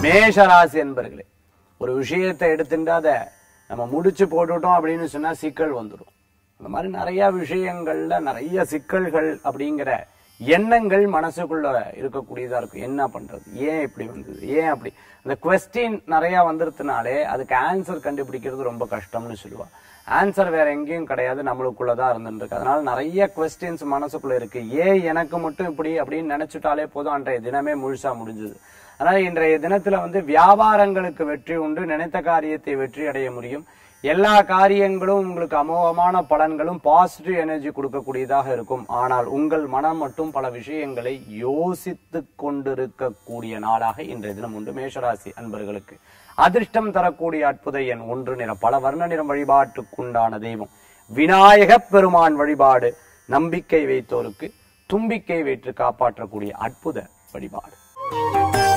மேஷராசி என்பர்களே ஒரு விஷயத்தை எடுத்துட்டு அதை நம்ம முடிச்சு போட்டுட்டோம் அப்படின்னு சொன்னா சிக்கல் வந்துடும் அந்த மாதிரி நிறைய விஷயங்கள்ல நிறைய சிக்கல்கள் அப்படிங்கிற எண்ணங்கள் மனசுக்குள்ள இருக்கக்கூடியதா இருக்கும் என்ன பண்றது ஏன் இப்படி வந்தது ஏன் அப்படி அந்த கொஸ்டின் நிறைய வந்துருதுனாலே அதுக்கு ஆன்சர் கண்டுபிடிக்கிறது ரொம்ப கஷ்டம்னு சொல்லுவா ஆன்சர் வேற எங்கேயும் கிடையாது நம்மளுக்குள்ளதான் இருந்துட்டு இருக்கு அதனால நிறைய கொஸ்டின்ஸ் மனசுக்குள்ள இருக்கு ஏன் எனக்கு மட்டும் இப்படி அப்படின்னு நினைச்சுட்டாலே போதும் அன்றைய தினமே முழுசா முடிஞ்சது அதனால இன்றைய தினத்துல வந்து வியாபாரங்களுக்கு வெற்றி உண்டு நினைத்த காரியத்தை வெற்றி அடைய முடியும் எல்லா காரியங்களும் உங்களுக்கு அமோகமான பலன்களும் பாசிட்டிவ் எனர்ஜி கொடுக்கக்கூடியதாக இருக்கும் ஆனால் உங்கள் மனம் மட்டும் பல விஷயங்களை யோசித்து கொண்டிருக்கக்கூடிய நாளாக இன்றைய தினம் உண்டு மேஷராசி அன்பர்களுக்கு அதிர்ஷ்டம் தரக்கூடிய அற்புத எண் ஒன்று நிறம் பல வர்ண நிறம் வழிபாட்டுக்குண்டான தெய்வம் விநாயகப் பெருமான் வழிபாடு நம்பிக்கை வைத்தோருக்கு தும்பிக்கை வைத்து காப்பாற்றக்கூடிய அற்புத வழிபாடு